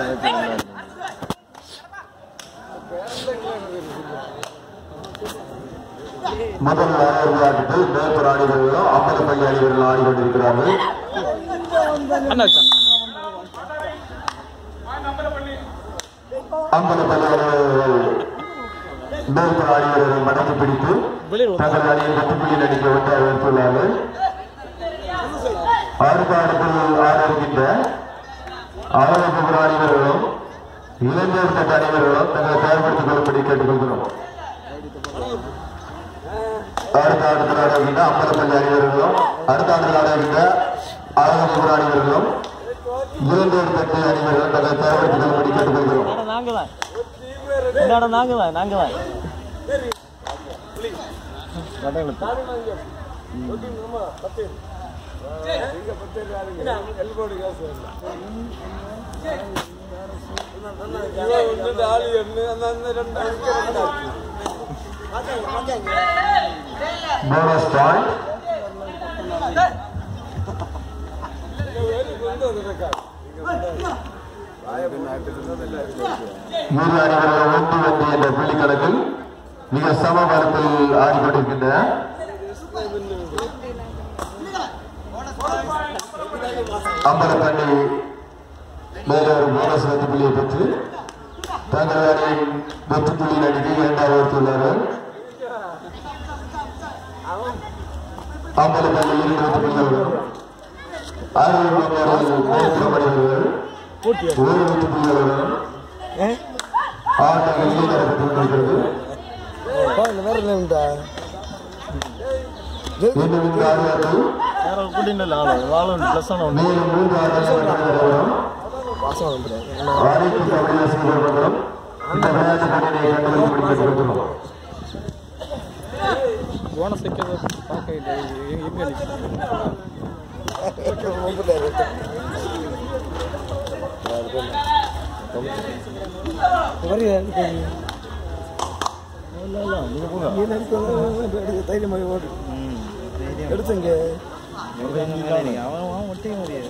முதல் ஆறாவது விளையாட்டு மேற்புற அணிவர்களும் அம்பலப்பள்ளி அணிவர்கள் ஆடிக்கொண்டிருக்கிறார்கள் அம்பலப்பள்ளி அணிவர்கள் மேற்புற அணிவர்களை மடக்கி பிடித்து தங்கள் அணியை வெட்டுப்புள்ளியில் அடிக்க விட்டு அறிவித்துள்ளார்கள் அடுத்த ஆட்டத்தில் ஆட இருக்கின்ற ஆரோக்கிய அணிவர்களும் இளைஞர் தட்ட அணிவர்களும் தங்களை தயார்படுத்திக் கொள்ளும்படி கேட்டுக்கொள்கிறோம் அடுத்த ஆட்டத்தில் ஆடுகின்ற அம்பலப்பள்ளி அணிவர்களும் அடுத்த ஆட்டத்தில் ஆடுகின்ற அழகபுர அணிவர்களும் இளைஞர் தட்டு அணிவர்களும் தங்களை தயார்படுத்திக் கொள்ளும்படி கேட்டுக்கொள்கிறோம் நாங்க தான் இந்த இடம் நாங்க தான் நாங்க தான் போனஸ் பாயிண்ட் இரு அணிவர்கள் ஒன்று ஒன்று என்ற புள்ளி கணக்கில் மிக சமபலத்தில் ஆடிக்கொண்டிருக்கின்றன அம்பலப்பள்ளி மேலே ஒரு போனஸ் வெற்றி புள்ளியை பெற்று தங்கள் அணியின் வெற்றி புள்ளியின் அணிக்கு இரண்டாவது எடுத்துள்ளார்கள் அம்பலப்பள்ளி இரண்டு வெற்றி புள்ளிகளுடன் ஆறுவர்கள் மேற்படுத்தப்படுகிறார்கள் ஒரு வெற்றி புள்ளிகளுடன் ஆட்டங்கள் ஈடுபட்டுக் கொண்டிருக்கிறது இன்னும் இந்த ஆடுகளத்தில் வேற ஒரு குட்டி இல்லை ஆளு ஆளு ப்ளஸ் ஆன ஒன்று மேலும் மூன்று ஆட்டங்கள் நடைபெறும் அனைத்து கபடி ரசிகர்களும் இந்த விளையாட்டு போட்டியை கண்டுபிடித்து முடிக்கப்பட்டிருக்கிறோம் போனஸ் வைக்கிறது பார்க்க இல்லை எங்க எடுத்துங்க அவன் ஒட்டிக்க முடியாது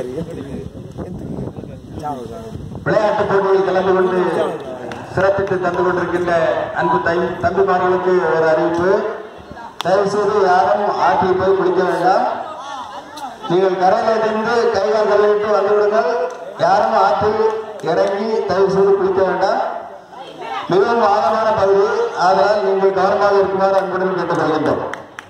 விளையாட்டு போட்டியில் கலந்து கொண்டு சிறப்பித்து தந்து கொண்டிருக்கின்ற அன்பு தை தம்பிமார்களுக்கு ஒரு அறிவிப்பு தயவு செய்து யாரும் ஆற்றில் போய் குளிக்க வேண்டாம் நீங்கள் கரையில் இருந்து கைகால் கழுவிட்டு வந்து விடுங்கள் யாரும் ஆற்றில் இறங்கி தயவு செய்து குளிக்க வேண்டாம் மிகவும் ஆழமான பகுதி ஆதலால் நீங்கள் கவனமாக இருக்குமாறு அன்புடன் கேட்டுக்கொள்கின்றோம்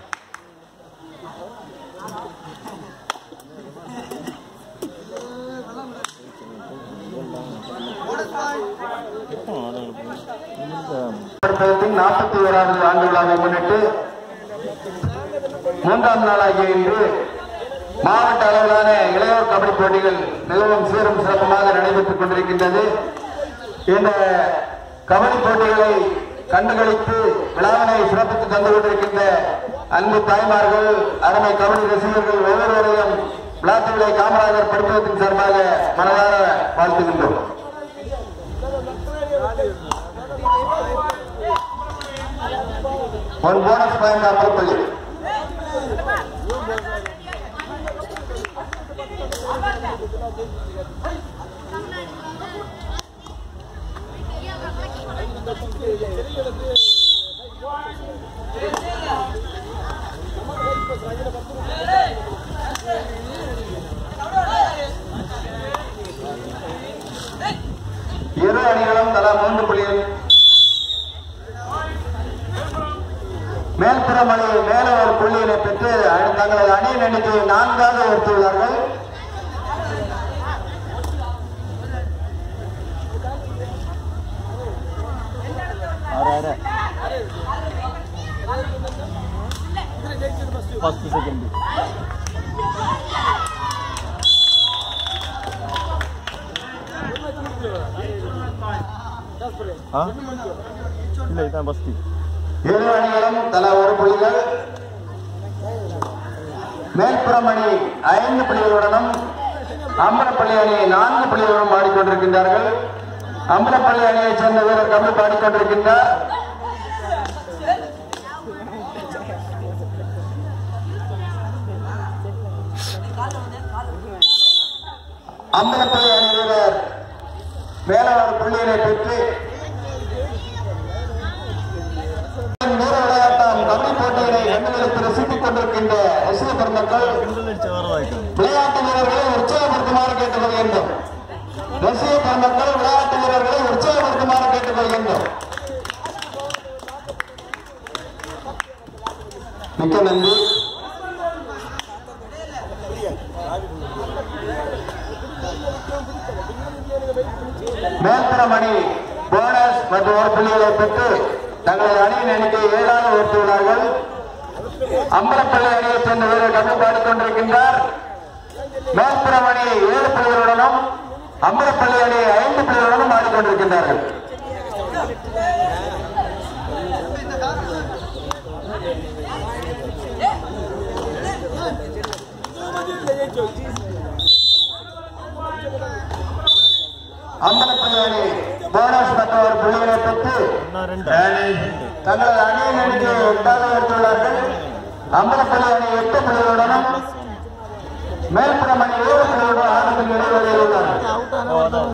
நாற்பத்தி ஓராவது ஆண்டு விழாவை முன்னிட்டு மூன்றாம் நாளாகிய இன்று மாவட்ட அளவிலான இளையோர் கபடி போட்டிகள் மிகவும் சீரும் சிறப்புமாக நடைபெற்றுக் கொண்டிருக்கின்றது இந்த கபடி போட்டிகளை கண்டுகளித்து விழாவினை சிறப்பித்து தந்து கொண்டிருக்கின்ற அன்பு தாய்மார்கள் அருமை கபடி ரசிகர்கள் ஒவ்வொருவரையும் விழாத்துவிலை காமராஜர் படிப்பகத்தின் சார்பாக மனதார வாழ்த்துகின்றோம் ஒன் போனஸ் பாயிண்ட் அமல்பள்ளி இரு அணிகளும் தலா மூன்று புள்ளிகள் மேல்புறம் அணி மேல ஒரு புள்ளியினை பெற்று அணி- தங்களது அணியின் எண்ணிக்கையை நான்காக உயர்த்தியுள்ளார்கள் ஆறு ஆறு ஃபர்ஸ்ட் செகண்ட் ஆ இல்லை இதான் ஃபஸ்ட்டு இரு அணிகளும் தலா ஒரு புள்ளிகள் மேல்புறம் அணி ஐந்து புள்ளிகளுடனும் அம்பலப்பள்ளி அணி நான்கு புள்ளிகளுடன் ஆடிக்கொண்டிருக்கின்றார்கள் அம்பலப்பள்ளி அணியைச் சேர்ந்த வீரர் கம்பி பாடிக்கொண்டிருக்கின்றார் அம்பலப்பள்ளி அணி வீரர் மேலாளர் புள்ளியினை பெற்று வீர விளையாட்டாம் கபடி போட்டியினை கண்டுகளித்து ரசித்துக் கொண்டிருக்கின்ற ரசிக பெருமக்கள் கிண்டல் அடிச்ச வேற வாய்க்கும் விளையாட்டு வீரர்களை உற்சாகப்படுத்துமாறு கேட்டுக்கொள்கின்றோம் ரசிக பெருமக்கள் விளையாட்டு வீரர்களை உற்சாகப்படுத்துமாறு கேட்டுக்கொள்கின்றோம் மிக்க நன்றி மேல்புறம் அணி போனஸ் மற்றும் ஒரு புள்ளிகளை பெற்று தங்களது அணியின் எண்ணிக்கை ஏழாக உயர்த்தியுள்ளார்கள் அம்பலப்பள்ளி அணியைச் சேர்ந்த வீரர் கம்மி பாடிக்கொண்டிருக்கின்றார் மேல்புறம் அணி ஏழு புள்ளிகளுடனும் அம்பலப்பள்ளி அணி ஐந்து புள்ளிகளுடனும் ஆடிக்கொண்டிருக்கின்றார்கள் அம்பலப்பள்ளி அணி போனஸ் மற்றும் ஒரு புள்ளிகளை பெற்று ஒன்னா ரெண்டு தங்களது அணியின் எண்ணிக்கை எட்டாக உயர்த்தியுள்ளார்கள் அம்பலப்பள்ளி அணி எட்டு புள்ளிகளுடனும் மேல்புறம் அணி ஏழு புள்ளிகளுடன் ஆட்டத்தில் இடைவெளியில் உள்ளார்கள் ஓ, அதான்